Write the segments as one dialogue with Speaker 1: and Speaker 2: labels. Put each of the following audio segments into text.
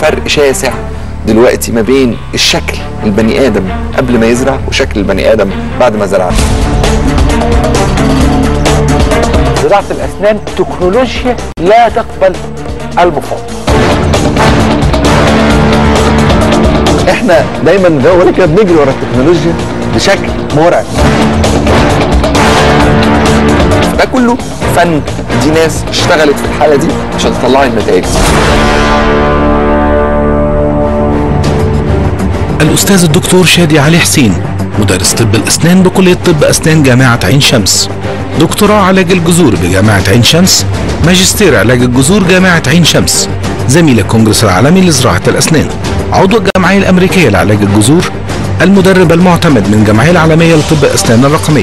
Speaker 1: فرق شاسع دلوقتي ما بين الشكل البني ادم قبل ما يزرع وشكل البني ادم بعد ما زرع
Speaker 2: زراعه الاسنان تكنولوجيا لا تقبل المفاوضه
Speaker 1: احنا دايما زي ما بقول لك كده بنجري ورا التكنولوجيا بشكل مرعب ده كله فن دي ناس اشتغلت في الحاله دي عشان تطلع لي النتائج دي
Speaker 3: الأستاذ الدكتور شادي علي حسين مدرس طب الأسنان بكلية طب أسنان جامعة عين شمس دكتوراه علاج الجذور بجامعة عين شمس ماجستير علاج الجذور جامعة عين شمس زميل الكونجرس العالمي لزراعة الأسنان عضو الجمعية الأمريكية لعلاج الجذور المدرب المعتمد من الجمعية العالمية لطب الأسنان الرقمية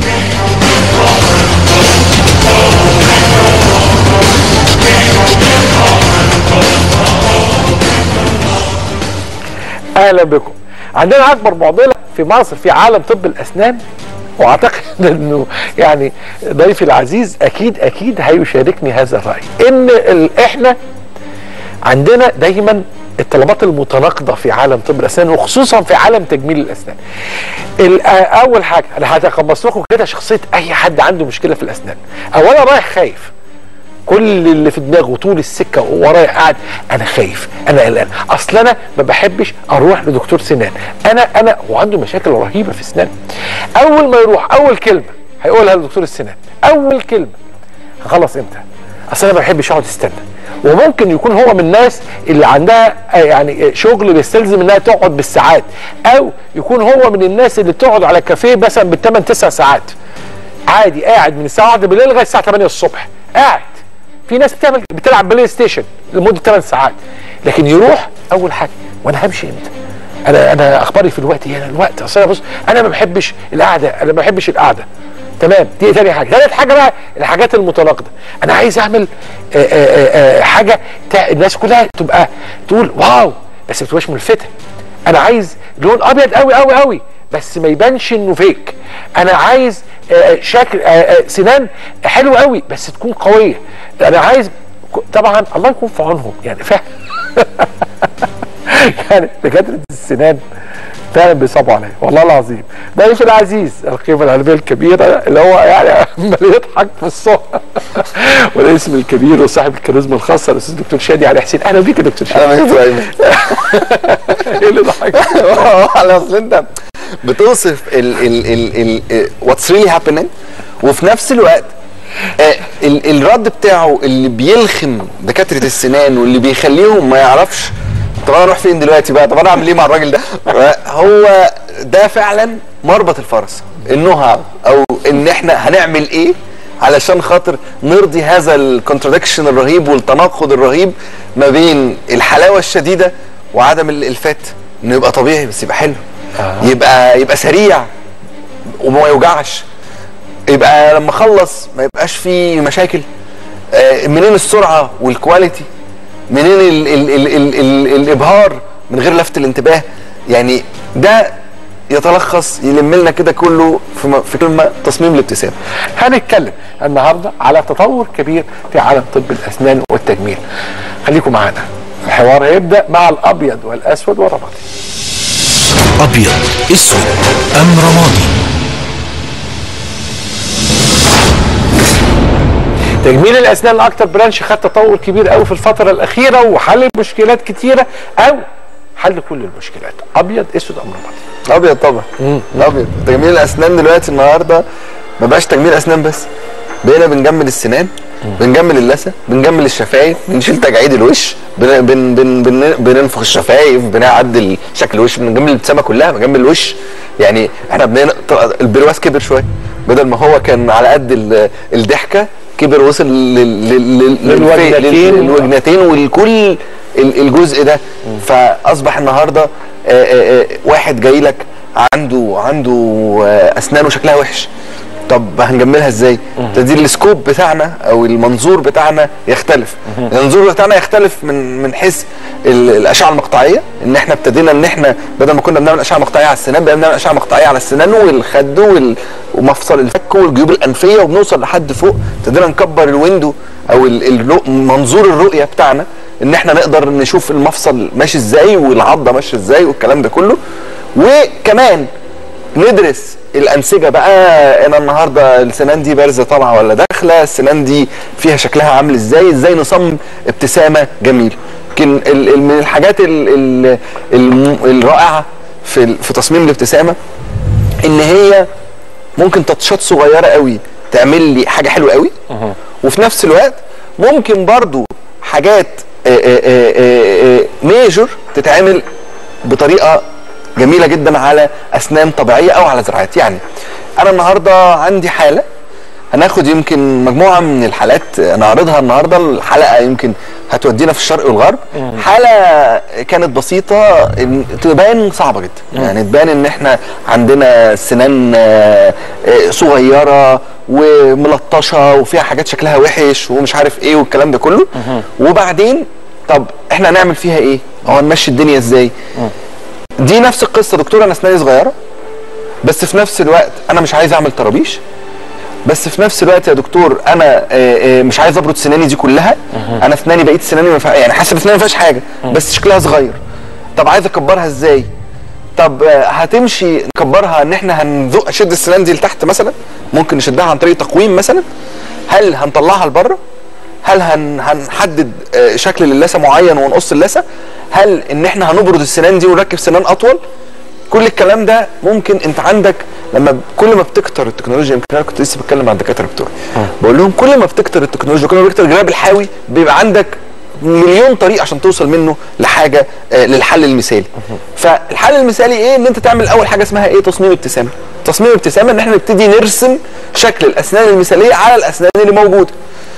Speaker 2: اهلا بكم عندنا اكبر معضله في مصر في عالم طب الاسنان واعتقد انه يعني ضيفي العزيز اكيد اكيد هيشاركني هذا الراي ان ال- احنا عندنا دايما الطلبات المتناقضه في عالم طب الاسنان وخصوصا في عالم تجميل الاسنان. ال- آه، اول حاجه انا هتقمص لكم كده شخصيه اي حد عنده مشكله في الاسنان. اولا رايح خايف كل اللي في دماغه طول السكه ورايا قاعد انا خايف انا قلقان اصل انا ما بحبش اروح لدكتور سنان انا انا وعنده مشاكل رهيبه في اسنانه اول ما يروح اول كلمه هيقولها لدكتور السنان اول كلمه هخلص امتى اصل انا ما بحبش اقعد استنى وممكن يكون هو من الناس اللي عندها آه، يعني آه، شغل بيستلزم انها تقعد بالساعات او يكون هو من الناس اللي تقعد على كافيه مثلا بالثمان تسع ساعات عادي قاعد من الساعه 1 بالليل لغايه الساعه 8 الصبح قاعد في ناس بتعمل بتلعب بلاي ستيشن لمده 8 ساعات لكن يروح اول حاجه وانا همشي امتى؟ انا انا اخباري في الوقت هنا الوقت اصل أنا بص انا ما بحبش القعده انا ما بحبش القعده تمام دي تاني حاجه ثالث حاجه بقى الحاجات المتناقضه انا عايز اعمل آآ آآ آآ حاجه تا- الناس كلها تبقى تقول واو بس ما تبقاش ملفته انا عايز لون ابيض قوي قوي قوي بس ما يبانش انه فيك انا عايز آه، شكل آه، آه، سنان حلو قوي بس تكون قويه انا عايز ك- طبعا الله يكون في عونهم يعني فاهم يعني دكاتره السنان فعلا بيصعبوا عليا والله العظيم ضيف العزيز القيمه العلميه الكبيره اللي هو يعني عمال يضحك في الصوت والاسم الكبير وصاحب الكاريزما الخاصه الاستاذ دكتور شادي علي حسين اهلا بيك يا دكتور شادي
Speaker 1: انا بقيت ايمن
Speaker 2: ايه اللي ضحك
Speaker 1: على اصل انت بتوصف ال ال ال ال واتس ريلي هابينج وفي نفس الوقت آه، ال الرد بتاعه اللي بيلخم دكاتره السنان واللي بيخليهم ما يعرفش طب انا اروح فين دلوقتي بقى طب انا اعمل ايه مع الراجل ده هو ده فعلا مربط الفرس النو هاو او ان احنا هنعمل ايه علشان خاطر نرضي هذا الكونترادكشن الرهيب والتناقض الرهيب ما بين الحلاوه الشديده وعدم الالفات انه يبقى طبيعي بس يبقى حلو يبقى يبقى سريع وما يوجعش يبقى لما اخلص ما يبقاش فيه مشاكل آه، منين السرعه والكواليتي منين ال ال ال ال ال الابهار من غير لفت الانتباه يعني ده يتلخص يلم لنا كده كله في, م- في كلمه تصميم الابتسامه
Speaker 2: هنتكلم النهارده على تطور كبير في عالم طب الاسنان والتجميل خليكم معانا الحوار هيبدا مع الابيض والاسود والرمادي
Speaker 3: أبيض أسود أم رمادي
Speaker 2: تجميل الاسنان اكتر برانش خد تطور كبير قوي في الفتره الاخيره وحل مشكلات كتيره او حل كل المشكلات ابيض اسود ام رمادي
Speaker 1: ابيض طبعا ابيض تجميل الاسنان دلوقتي النهارده ما بقاش تجميل اسنان بس بقينا بنجمل السنان بنجمل اللثه بنجمل الشفايف بنشيل تجاعيد الوش بن بن بن بن بننفخ الشفايف بنعدل شكل الوش بنجمل الابتسامه كلها بنجمل الوش يعني احنا بنين البرواز كبر شويه بدل ما هو كان على قد ال- الضحكه كبر وصل لل- لل- لل-
Speaker 2: للوجنتين.
Speaker 1: لل- للوجنتين ولكل ال- الجزء ده فاصبح النهارده آه، آه، آه، واحد جاي لك عنده عنده آه، اسنانه شكلها وحش طب هنجملها ازاي؟ تدي السكوب بتاعنا او المنظور بتاعنا يختلف المنظور بتاعنا يختلف من من حيث ال- الاشعه المقطعيه ان احنا ابتدينا ان احنا بدل ما كنا بنعمل اشعه مقطعيه على السنان بقينا بنعمل اشعه مقطعيه على السنان والخد وال- ومفصل الفك والجيوب الانفيه وبنوصل لحد فوق ابتدينا نكبر الويندو او ال- الرؤ- منظور الرؤيه بتاعنا ان احنا نقدر نشوف المفصل ماشي ازاي والعضه ماشيه ازاي والكلام ده كله وكمان ندرس الانسجه بقى انا النهارده السنان دي بارزه طالعه ولا داخله السنان دي فيها شكلها عامل ازاي ازاي نصمم ابتسامه جميله يمكن ال- ال- من الحاجات ال ال ال الرائعه في ال- في تصميم الابتسامه ان هي ممكن تاتشات صغيره قوي تعمل لي حاجه حلوه قوي وفي نفس الوقت ممكن برضو حاجات ميجر تتعمل بطريقه جميله جدا على اسنان طبيعيه او على زراعات يعني انا النهارده عندي حاله هناخد يمكن مجموعه من الحالات نعرضها النهارده الحلقه يمكن هتودينا في الشرق والغرب حاله كانت بسيطه إن- تبان صعبه جدا يعني تبان ان احنا عندنا سنان آه، آه، صغيره وملطشه وفيها حاجات شكلها وحش ومش عارف ايه والكلام ده كله وبعدين طب احنا هنعمل فيها ايه؟ هو هنمشي الدنيا ازاي؟ دي نفس القصه دكتور انا اسناني صغيره بس في نفس الوقت انا مش عايز اعمل طرابيش بس في نفس الوقت يا دكتور انا آه، آه، مش عايز ابرد سناني دي كلها انا اسناني بقيت سناني ما فيها- يعني حاسس ان اسناني ما فيهاش حاجه بس شكلها صغير طب عايز اكبرها ازاي طب آه، هتمشي نكبرها ان احنا هنزق شد السنان دي لتحت مثلا ممكن نشدها عن طريق تقويم مثلا هل هنطلعها لبره هل هن هنحدد آه، شكل للثه معين ونقص اللثه هل ان احنا هنبرد السنان دي ونركب سنان اطول كل الكلام ده ممكن انت عندك لما ب- كل ما بتكتر التكنولوجيا يمكن انا كنت لسه بتكلم مع الدكاتره بتوعي بقول لهم كل ما بتكتر التكنولوجيا كل ما بيكتر الجراب الحاوي بيبقى عندك مليون طريقه عشان توصل منه لحاجه آه للحل المثالي فالحل المثالي ايه ان انت تعمل اول حاجه اسمها ايه تصميم ابتسامه تصميم ابتسامه ان احنا نبتدي نرسم شكل الاسنان المثاليه على الاسنان اللي موجوده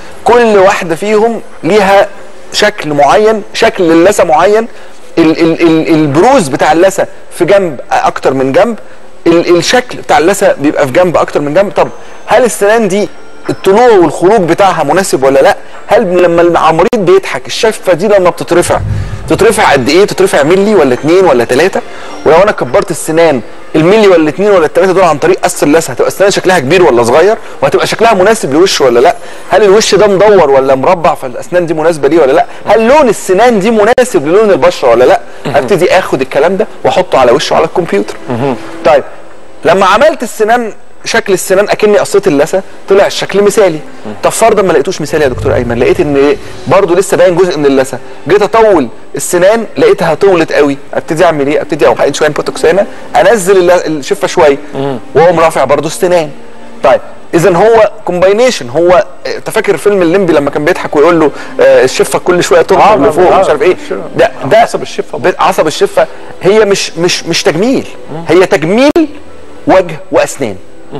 Speaker 1: كل واحده فيهم ليها شكل معين شكل للثه معين ال ال ال البروز بتاع اللثه في جنب اكتر من جنب ال الشكل بتاع اللثه بيبقى في جنب اكتر من جنب طب هل السنان دي الطلوع والخروج بتاعها مناسب ولا لا هل لما المريض بيضحك الشفه دي لما بتترفع تترفع قد ايه تترفع ملي ولا اتنين ولا تلاته ولو انا كبرت السنان الملي ولا الاتنين ولا التلاته دول عن طريق قص اللثه هتبقى السنان شكلها كبير ولا صغير وهتبقى شكلها مناسب لوشه ولا لا هل الوش ده مدور ولا مربع فالاسنان دي مناسبه ليه ولا لا هل لون السنان دي مناسب للون البشره ولا لا ابتدي اخد الكلام ده واحطه على وشه على الكمبيوتر طيب لما عملت السنان شكل السنان اكني قصيت اللثه طلع الشكل مثالي طب فرضا ما لقيتوش مثالي يا دكتور ايمن لقيت ان برضه لسه باين جزء من اللثه جيت اطول السنان لقيتها طولت قوي ابتدي اعمل ايه ابتدي اقوم حاطط شويه بوتوكس هنا انزل الل- الشفه شويه واقوم رافع برضه السنان طيب اذا هو كومباينيشن هو انت فاكر فيلم الليمبي لما كان بيضحك ويقول له آه، الشفه كل شويه
Speaker 2: آه،
Speaker 1: تنطر
Speaker 2: ما-
Speaker 1: لفوق
Speaker 2: آه،
Speaker 1: ومش عارف ايه
Speaker 2: الشفة.
Speaker 1: ده ده
Speaker 2: عصب الشفة
Speaker 1: ب- عصب الشفه هي مش مش مش تجميل هي تجميل وجه واسنان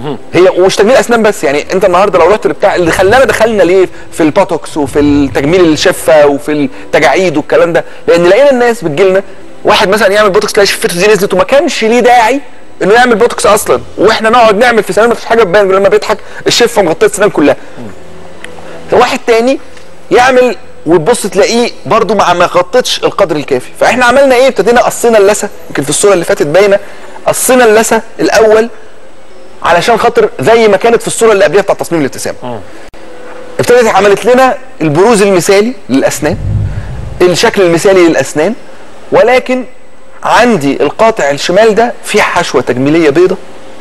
Speaker 1: هي ومش تجميل اسنان بس يعني انت النهارده لو رحت لبتاع اللي خلانا دخلنا ليه في البوتوكس وفي التجميل الشفه وفي التجاعيد والكلام ده لان لقينا الناس بتجيلنا واحد مثلا يعمل بوتوكس تلاقي شفته دي نزلت وما كانش ليه داعي انه يعمل بوتوكس اصلا واحنا نقعد نعمل في سنان مفيش حاجه تبان لما بيضحك الشفه مغطيه السنان كلها واحد تاني يعمل وتبص تلاقيه برضو ما ما غطتش القدر الكافي فاحنا عملنا ايه ابتدينا قصينا اللثه يمكن في الصوره اللي فاتت باينه قصينا اللثه الاول علشان خاطر زي ما كانت في الصوره اللي قبلها بتاع تصميم الابتسامه ابتدت عملت لنا البروز المثالي للاسنان الشكل المثالي للاسنان ولكن عندي القاطع الشمال ده فيه حشوه تجميليه بيضه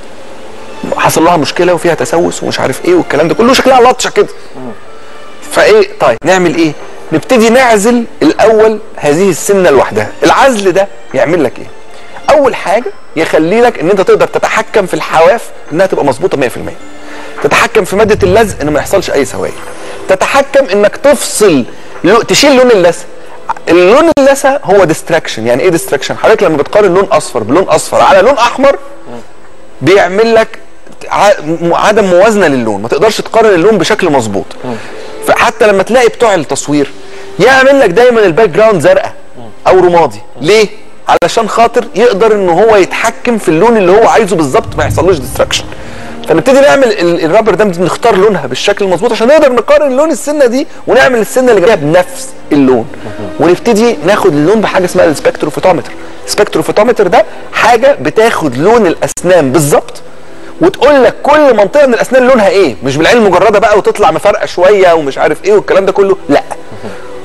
Speaker 1: حصل لها مشكله وفيها تسوس ومش عارف ايه والكلام ده كله شكلها لطشه كده فايه طيب نعمل ايه نبتدي نعزل الاول هذه السنه لوحدها العزل ده يعمل لك ايه اول حاجه يخلي لك ان انت تقدر تتحكم في الحواف انها تبقى مظبوطه 100% تتحكم في ماده اللزق ان ما يحصلش اي سوائل تتحكم انك تفصل لو- تشيل لون اللثه اللون اللثه هو ديستراكشن يعني ايه ديستراكشن حضرتك لما بتقارن لون اصفر بلون اصفر على لون احمر بيعمل لك ع- م- عدم موازنه للون ما تقدرش تقارن اللون بشكل مظبوط فحتى لما تلاقي بتوع التصوير يعمل لك دايما الباك جراوند زرقاء او رمادي ليه علشان خاطر يقدر ان هو يتحكم في اللون اللي هو عايزه بالظبط ما يحصلوش ديستراكشن فنبتدي نعمل ال- الرابر ده نختار لونها بالشكل المظبوط عشان نقدر نقارن لون السنه دي ونعمل السنه اللي جايه بنفس اللون ونبتدي ناخد اللون بحاجه اسمها السبكتروفوتومتر السبكتروفوتومتر ده حاجه بتاخد لون الاسنان بالظبط وتقول لك كل منطقه من الاسنان لونها ايه مش بالعين المجرده بقى وتطلع مفرقه شويه ومش عارف ايه والكلام ده كله لا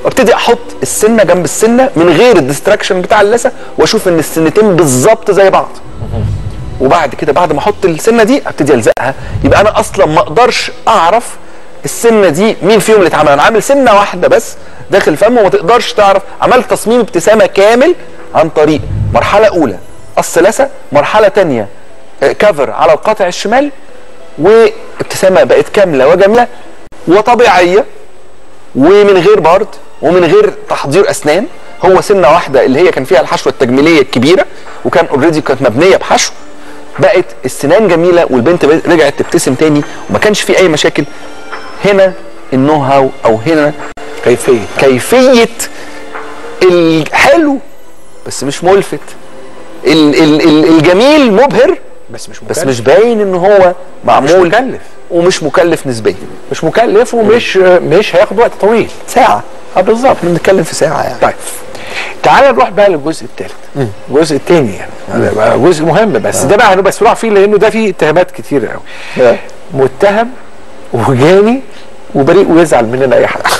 Speaker 1: وابتدي احط السنه جنب السنه من غير الديستراكشن بتاع اللثه واشوف ان السنتين بالظبط زي بعض وبعد كده بعد ما احط السنه دي ابتدي الزقها يبقى انا اصلا ما اقدرش اعرف السنه دي مين فيهم اللي اتعمل انا عامل سنه واحده بس داخل الفم وما تقدرش تعرف عملت تصميم ابتسامه كامل عن طريق مرحله اولى قص لثه مرحله ثانيه كفر على القاطع الشمال وابتسامه بقت كامله وجميله وطبيعيه ومن غير برد ومن غير تحضير اسنان هو سنه واحده اللي هي كان فيها الحشوه التجميليه الكبيره وكان اوريدي كانت مبنيه بحشو بقت السنان جميله والبنت بقت- رجعت تبتسم تاني وما كانش في اي مشاكل هنا النو هاو او هنا
Speaker 2: كيفيه
Speaker 1: كيفيه الحلو بس مش ملفت ال ال ال الجميل مبهر
Speaker 2: بس مش
Speaker 1: بس
Speaker 2: مكلف.
Speaker 1: مش باين ان هو معمول
Speaker 2: مكلف.
Speaker 1: ومش مكلف نسبيا
Speaker 2: مش مكلف ومش مش هياخد وقت طويل
Speaker 1: ساعه
Speaker 2: اه بالظبط
Speaker 1: احنا بنتكلم في ساعه يعني
Speaker 2: طيب تعال نروح بقى للجزء الثالث الجزء الثاني يعني هذا بقى جزء مهم بس ده بقى هنبقى نروح فيه لانه ده فيه اتهامات كتير قوي
Speaker 1: آه.
Speaker 2: متهم وجاني وبريء ويزعل مننا اي حد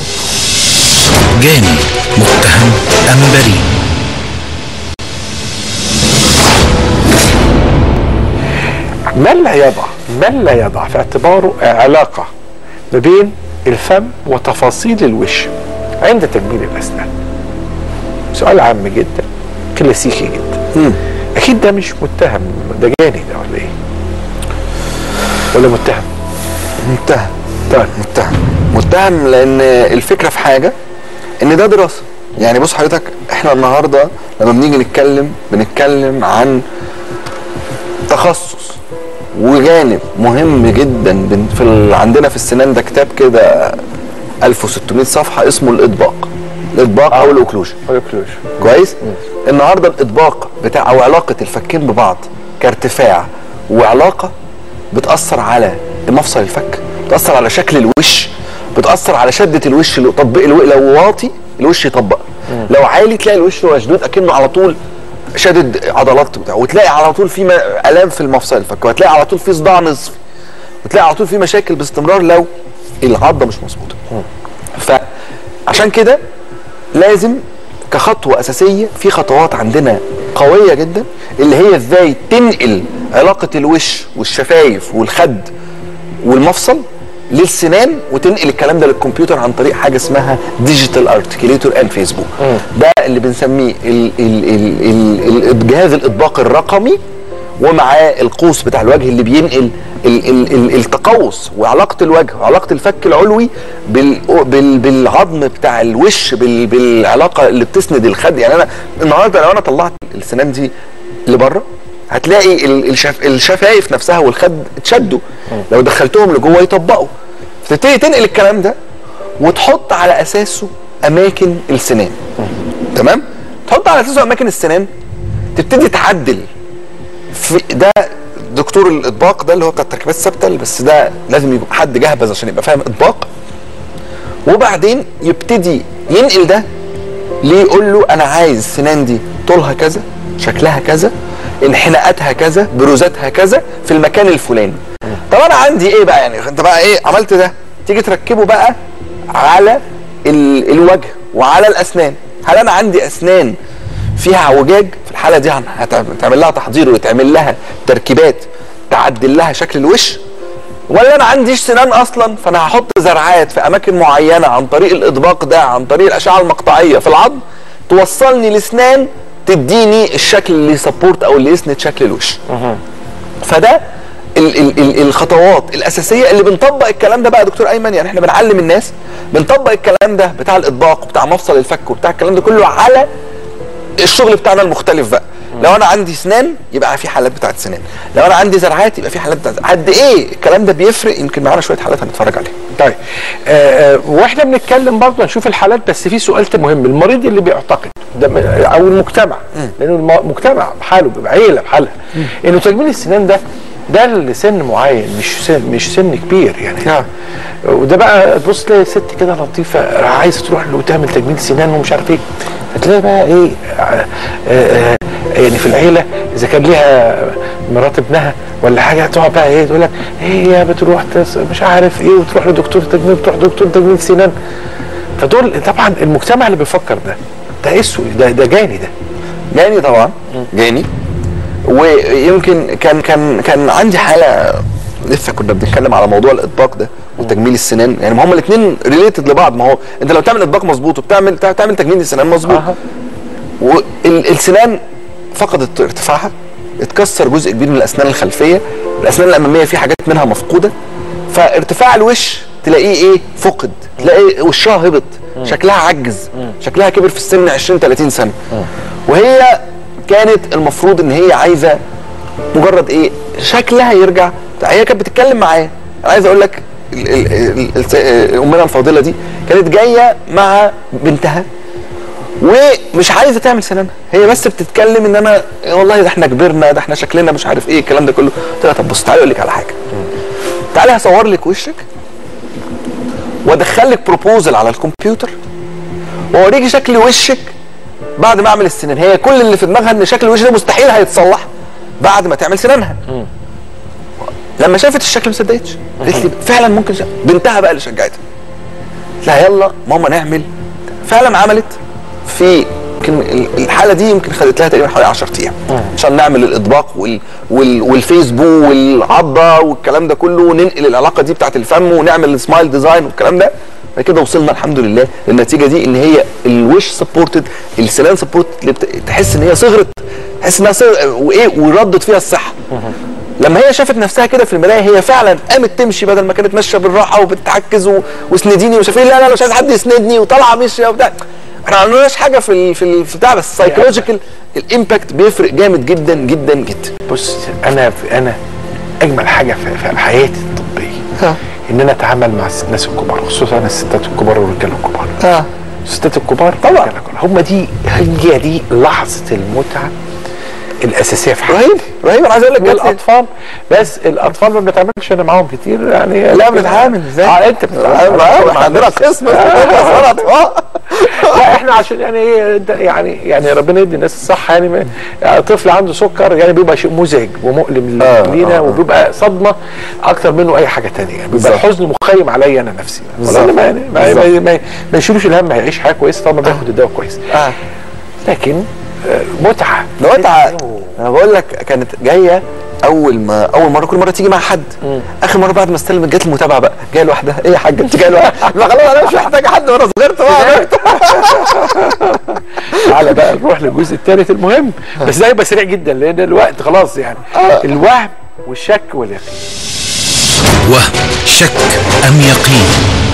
Speaker 3: جاني متهم أم بريء
Speaker 2: من لا يضع من لا يضع في اعتباره علاقة ما بين الفم وتفاصيل الوش عند تجميل الأسنان سؤال عام جدا كلاسيكي جدا أكيد ده مش متهم ده جاني ده ولا إيه؟ ولا متهم؟
Speaker 1: متهم
Speaker 2: طيب
Speaker 1: متهم متهم لان الفكره في حاجه ان ده دراسه يعني بص حضرتك احنا النهارده لما بنيجي نتكلم بنتكلم عن تخصص وجانب مهم جدا بن- في ال... عندنا في السنان ده كتاب كده 1600 صفحه اسمه الاطباق الاطباق او الاوكلوجن
Speaker 2: والكلوج
Speaker 1: كويس النهارده الاطباق بتاع او علاقه الفكين ببعض كارتفاع وعلاقه بتاثر على مفصل الفك بتاثر على شكل الوش بتاثر على شده الوش لو طبق الو... لو واطي الوش يطبق لو عالي تلاقي الوش مشدود اكنه على طول شادد عضلات بتاعه وتلاقي على طول في م- الام في المفصل الفك وتلاقي على طول في صداع نصفي وتلاقي على طول في مشاكل باستمرار لو العضه مش مظبوطه فعشان كده لازم كخطوة أساسية في خطوات عندنا قوية جدا اللي هي ازاي تنقل علاقة الوش والشفايف والخد والمفصل للسنان وتنقل الكلام ده للكمبيوتر عن طريق حاجه اسمها ديجيتال ارتكيليتور اند فيسبوك ده اللي بنسميه ال ال ال ال ال جهاز الاطباق الرقمي ومعاه القوس بتاع الوجه اللي بينقل ال ال ال التقوس وعلاقه الوجه وعلاقه الفك العلوي بال بال بالعظم بتاع الوش بال بالعلاقه اللي بتسند الخد يعني انا النهارده لو انا طلعت السنان دي لبره هتلاقي ال- الشف... الشفايف نفسها والخد اتشدوا لو دخلتهم لجوه يطبقوا فتبتدي تنقل الكلام ده وتحط على اساسه اماكن السنان تمام تحط على اساسه اماكن السنان تبتدي تعدل في ده دكتور الاطباق ده اللي هو بتاع التركيبات الثابته بس ده لازم يبقى حد جهبذ عشان يبقى فاهم اطباق وبعدين يبتدي ينقل ده ليه يقول له انا عايز السنان دي طولها كذا شكلها كذا انحناءاتها كذا بروزاتها كذا في المكان الفلاني طب انا عندي ايه بقى يعني انت بقى ايه عملت ده تيجي تركبه بقى على ال- الوجه وعلى الاسنان هل انا عندي اسنان فيها اعوجاج في الحاله دي هن- هتعمل هتعمل لها تحضير ويتعمل لها تركيبات تعدل لها شكل الوش ولا انا عنديش سنان اصلا فانا هحط زرعات في اماكن معينه عن طريق الاطباق ده عن طريق الاشعه المقطعيه في العظم توصلني لسنان تديني الشكل اللي يسبورت او اللي يسند شكل الوش فده ال ال ال الخطوات الاساسيه اللي بنطبق الكلام ده بقى يا دكتور ايمن يعني احنا بنعلم الناس بنطبق الكلام ده بتاع الاطباق وبتاع مفصل الفك وبتاع الكلام ده كله على الشغل بتاعنا المختلف بقى لو انا عندي سنان يبقى في حالات بتاعت سنان لو انا عندي زرعات يبقى في حالات بتاعت قد ايه الكلام ده بيفرق يمكن معانا شويه حالات هنتفرج عليها
Speaker 2: طيب آه آه واحنا بنتكلم برضه هنشوف الحالات بس في سؤال مهم المريض اللي بيعتقد ده م- او المجتمع لانه الم- المجتمع بحاله بيبقى عيله بحالها انه تجميل السنان ده ده لسن معين مش سن مش سن كبير يعني
Speaker 1: نعم.
Speaker 2: وده بقى تبص تلاقي ست كده لطيفه عايزه تروح له وتعمل تجميل سنان ومش عارف ايه هتلاقي بقى ايه آه آه يعني في العيله اذا كان ليها مرات ابنها ولا حاجه تقعد بقى ايه تقول لك هي بتروح تس مش عارف ايه وتروح لدكتور تجميل بتروح لدكتور تجميل سنان فدول طبعا المجتمع اللي بيفكر ده ده اسود ده ده جاني ده
Speaker 1: جاني طبعا جاني ويمكن كان كان كان عندي حاله لسه كنا بنتكلم على موضوع الاطباق ده وتجميل السنان يعني ما هما الاثنين ريليتد لبعض ما هو انت لو تعمل اطباق مظبوط وبتعمل تعمل تجميل السنان مظبوط
Speaker 2: أها.
Speaker 1: والسنان فقدت ارتفاعها اتكسر جزء كبير من الاسنان الخلفيه الاسنان الاماميه في حاجات منها مفقوده فارتفاع الوش تلاقيه ايه فقد تلاقي وشها هبط شكلها عجز شكلها كبر في السن 20 30 سنه وهي كانت المفروض ان هي عايزه مجرد ايه شكلها يرجع هي كانت بتتكلم معايا انا عايز اقول لك ال- ال- ال- الس- امنا الفاضله دي كانت جايه مع بنتها ومش عايزه تعمل سنانها هي بس بتتكلم ان انا والله ده احنا كبرنا ده احنا شكلنا مش عارف ايه الكلام ده كله قلت لها طب بص تعالي اقول لك على حاجه تعالي هصور لك وشك وادخل لك بروبوزل على الكمبيوتر واوريكي شكل وشك بعد ما اعمل السنان هي كل اللي في دماغها ان شكل الوش ده مستحيل هيتصلح بعد ما تعمل سنانها لما شافت الشكل ما صدقتش قالت لي فعلا ممكن ش... بنتها بقى اللي شجعتها قلت لها يلا ماما نعمل فعلا عملت في يمكن ال- الحاله دي يمكن خدت لها تقريبا حوالي 10 ايام عشان نعمل الاطباق وال وال والفيسبوك والعضه والكلام ده كله وننقل العلاقه دي بتاعت الفم ونعمل السمايل ديزاين والكلام ده بعد كده وصلنا الحمد لله للنتيجه دي ان هي الوش سبورتد السنان سبورتد تحس ان هي صغرت تحس انها صغر وايه وردت فيها الصحه لما هي شافت نفسها كده في المرايه هي فعلا قامت تمشي بدل ما كانت ماشيه بالراحه وبتعكز و... واسنديني ومش عارف ايه لا لا لا مش عايز حد يسندني وطالعه ماشيه وبتاع احنا ما عملناش حاجه في ال... في, ال... في بتاع بس السايكولوجيكال الامباكت بيفرق جامد جدا جدا جدا
Speaker 2: بص انا في انا اجمل حاجه في, في حياتي الطبيه
Speaker 1: ها.
Speaker 2: ان انا اتعامل مع الناس الكبار خصوصا الستات الكبار والرجاله الكبار
Speaker 1: اه
Speaker 2: الستات الكبار
Speaker 1: طبعا.
Speaker 2: والرجالة الكبار. هم دي هي دي لحظه المتعه الاساسيه في حياتي
Speaker 1: رهيب رهيب انا عايز اقول لك جات لي-
Speaker 2: والاطفال بس الاطفال ما بنتعاملش انا معاهم كتير يعني
Speaker 1: لا بنتعامل ازاي؟
Speaker 2: اه انت بتتعامل
Speaker 1: آه، احنا عندنا قسم اسمه أطفال أطفال.
Speaker 2: لا احنا عشان يعني ايه ده يعني يعني ربنا يدي الناس الصحه يعني ما- يعني طفل عنده سكر يعني بيبقى شيء مزعج ومؤلم
Speaker 1: آه،
Speaker 2: لينا
Speaker 1: آه، آه.
Speaker 2: وبيبقى صدمه اكتر منه اي حاجه تانية يعني بيبقى
Speaker 1: بالظبط.
Speaker 2: الحزن مخيم عليا انا نفسي
Speaker 1: بالظبط.
Speaker 2: ولا ما ما,
Speaker 1: بالظبط.
Speaker 2: ما, ما, ما يشيلوش الهم هيعيش حياه كويسه طالما بياخد الدواء كويس
Speaker 1: اه
Speaker 2: لكن آه، متعه
Speaker 1: ده متعه انا بقول لك كانت جايه اول ما اول مره كل مره تيجي مع حد اخر مره بعد ما استلمت جت المتابعه بقى جايه لوحدها ايه يا حاجه انت جايه لوحدها لا خلاص انا مش محتاجه حد وانا صغرت بقى
Speaker 2: تعالى بقى نروح للجزء الثالث المهم بس ده يبقى سريع جدا لان الوقت خلاص يعني الوهم والشك واليقين
Speaker 3: وهم شك أم يقين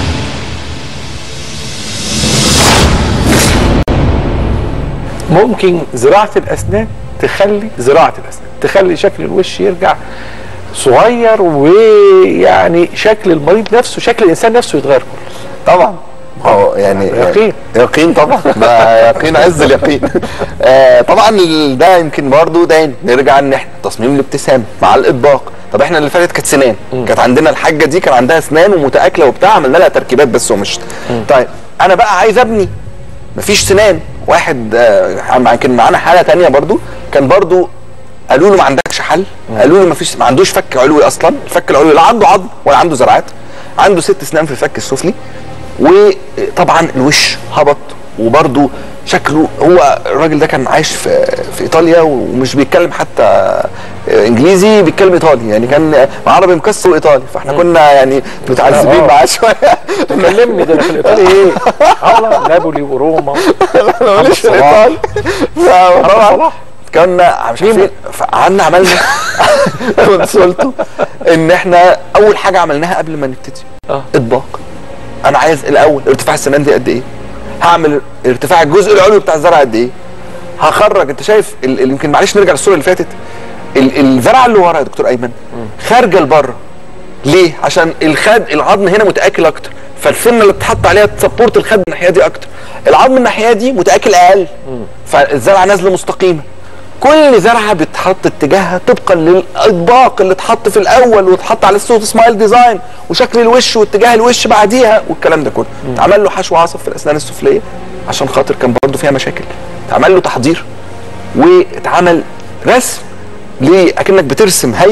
Speaker 2: ممكن زراعة الأسنان تخلي زراعة الأسنان تخلي شكل الوش يرجع صغير ويعني شكل المريض نفسه شكل الإنسان نفسه يتغير كله
Speaker 1: طبعا اه يعني
Speaker 2: يقين.
Speaker 1: يقين طبعا ده يقين عز اليقين آه طبعا ال- ده يمكن برضه ده نرجع ان احنا تصميم الابتسام مع الاطباق طب احنا اللي فاتت كانت سنان كانت عندنا الحاجه دي كان عندها اسنان ومتاكله وبتاع عملنا لها تركيبات بس ومشت طيب انا بقى عايز ابني مفيش سنان واحد آه كان معانا حاله تانية برضو كان برضو قالوا له ما عندكش حل قالوا له ما فيش ما عندوش فك علوي اصلا الفك العلوي لا عنده عظم ولا عنده زرعات عنده ست اسنان في الفك السفلي وطبعا الوش هبط وبرده شكله هو الراجل ده كان عايش في في ايطاليا ومش بيتكلم حتى انجليزي بيتكلم ايطالي يعني كان عربي مكسر وايطالي فاحنا كنا يعني متعذبين
Speaker 2: آه.
Speaker 1: معاه شويه
Speaker 2: كلمني ده انا في الايطالي ايه؟ الله نابولي وروما
Speaker 1: انا ماليش في
Speaker 2: صلاح.
Speaker 1: الايطالي فطبعا
Speaker 2: صلاح.
Speaker 1: كنا مش عارفين فقعدنا عملنا كونسولته ان احنا اول حاجه عملناها قبل ما نبتدي
Speaker 2: آه.
Speaker 1: اطباق انا عايز الاول ارتفاع السنان دي قد ايه هعمل ارتفاع الجزء العلوي بتاع الزرع قد ايه هخرج انت شايف ال- ال- يمكن معلش نرجع للصوره اللي فاتت ال- الزرعه اللي ورا يا دكتور ايمن خارجه لبره ليه عشان الخد العظم هنا متاكل اكتر فالسنه اللي بتحط عليها تسبورت الخد الناحيه دي اكتر العظم الناحيه دي متاكل اقل فالزرعه نازله مستقيمه كل زرعه بتحط اتجاهها طبقا للاطباق اللي اتحط في الاول واتحط على الصوت سمايل ديزاين وشكل الوش واتجاه الوش بعديها والكلام ده كله اتعمل له حشو عصب في الاسنان السفليه عشان خاطر كان برضه فيها مشاكل اتعمل له تحضير واتعمل رسم ليه اكنك بترسم هيكل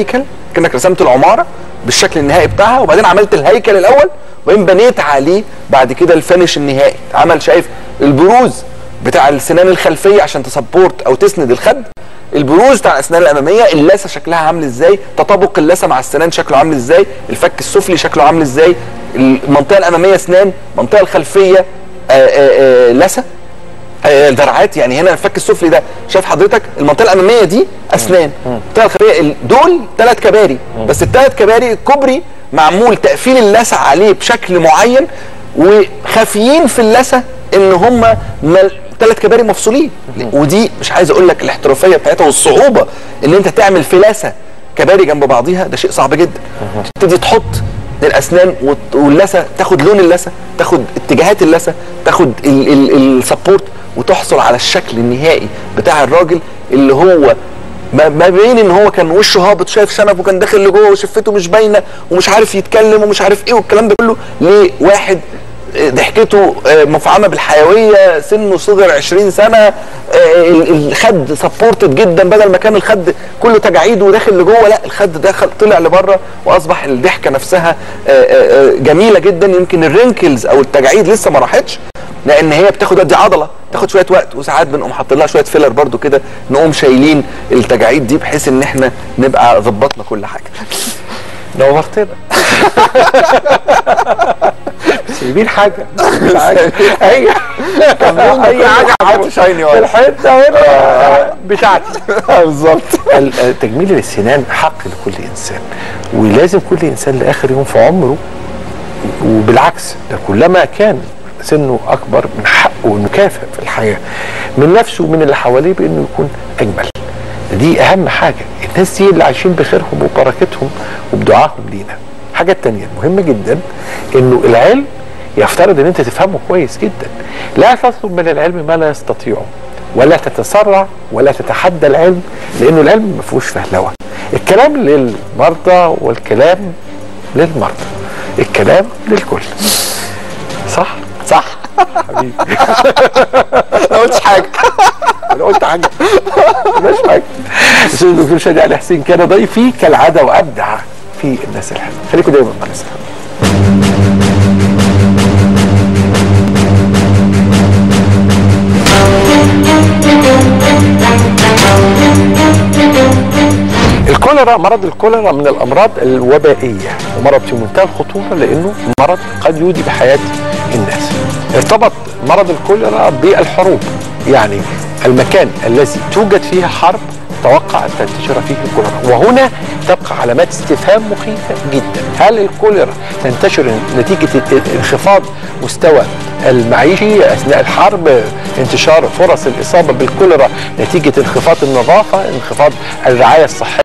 Speaker 1: كانك رسمت العماره بالشكل النهائي بتاعها وبعدين عملت الهيكل الاول وبعدين بنيت عليه بعد كده الفينش النهائي عمل شايف البروز بتاع السنان الخلفيه عشان تسبورت او تسند الخد البروز بتاع الاسنان الاماميه اللثه شكلها عامل ازاي تطابق اللثه مع السنان شكله عامل ازاي الفك السفلي شكله عامل ازاي المنطقه الاماميه اسنان المنطقه الخلفيه آه، آه، آه، لثه آه، الدرعات يعني هنا الفك السفلي ده شايف حضرتك المنطقه الاماميه دي اسنان المنطقه الخلفيه ال- دول ثلاث كباري بس الثلاث كباري الكوبري معمول تقفيل اللثه عليه بشكل معين وخافيين في اللثه ان هم ثلاث كباري مفصولين ودي مش عايز اقول لك الاحترافيه بتاعتها والصعوبه ان انت تعمل في لثه كباري جنب بعضيها ده شيء صعب جدا تبتدي تحط الاسنان وت- واللثه تاخد لون اللثه تاخد اتجاهات اللثه تاخد السبورت وتحصل على الشكل النهائي بتاع الراجل اللي هو ما ما بين ان هو كان وشه هابط شايف شنبه كان داخل لجوه وشفته مش باينه ومش عارف يتكلم ومش عارف ايه والكلام ده كله لواحد آه، ضحكته آه، مفعمه بالحيويه سنه صغر 20 سنه آه، ال- الخد سبورتد جدا بدل ما كان الخد كله تجاعيد وداخل لجوه لا الخد دخل طلع لبره واصبح الضحكه نفسها آه، آه، آه، جميله جدا يمكن الرينكلز او التجاعيد لسه ما راحتش لان هي بتاخد قد عضله تاخد شويه وقت وساعات بنقوم حاطين لها شويه فيلر برضو كده نقوم شايلين التجاعيد دي بحيث ان احنا نبقى ظبطنا كل حاجه
Speaker 2: نورتنا سايبين حاجه مش حاجه اي اي حاجه
Speaker 1: حاجه شايني
Speaker 2: في الحته هنا بتاعتي
Speaker 1: بالظبط
Speaker 2: ال- تجميل السنان حق لكل انسان ولازم كل انسان لاخر يوم في عمره وبالعكس ده كلما كان سنه اكبر من حقه انه يكافئ في الحياه من نفسه ومن اللي حواليه بانه يكون اجمل دي اهم حاجه الناس دي اللي عايشين بخيرهم وبركتهم وبدعائهم لينا الحاجه التانية المهمه جدا انه العلم يفترض ان انت تفهمه كويس جدا لا تطلب من العلم ما لا يستطيعه ولا تتسرع ولا تتحدى العلم لانه العلم ما فيهوش فهلوه الكلام للمرضى والكلام للمرضى الكلام للكل صح
Speaker 1: صح
Speaker 2: حبيبي
Speaker 1: ما قلتش حاجه
Speaker 2: انا قلت حاجه مش حاجه الاستاذ الدكتور شادي علي حسين كان ضيفي كالعاده وابدع في الناس الحلوه خليكم دايما مع الناس الحلوه الكوليرا مرض الكوليرا من الامراض الوبائيه ومرض في منتهى الخطوره لانه مرض قد يودي بحياه الناس ارتبط مرض الكوليرا بالحروب يعني المكان الذي توجد فيه حرب توقع ان تنتشر فيه الكوليرا وهنا تبقى علامات استفهام مخيفه جدا هل الكوليرا تنتشر نتيجه انخفاض مستوى المعيشي اثناء الحرب انتشار فرص الاصابه بالكوليرا نتيجه انخفاض النظافه انخفاض الرعايه الصحيه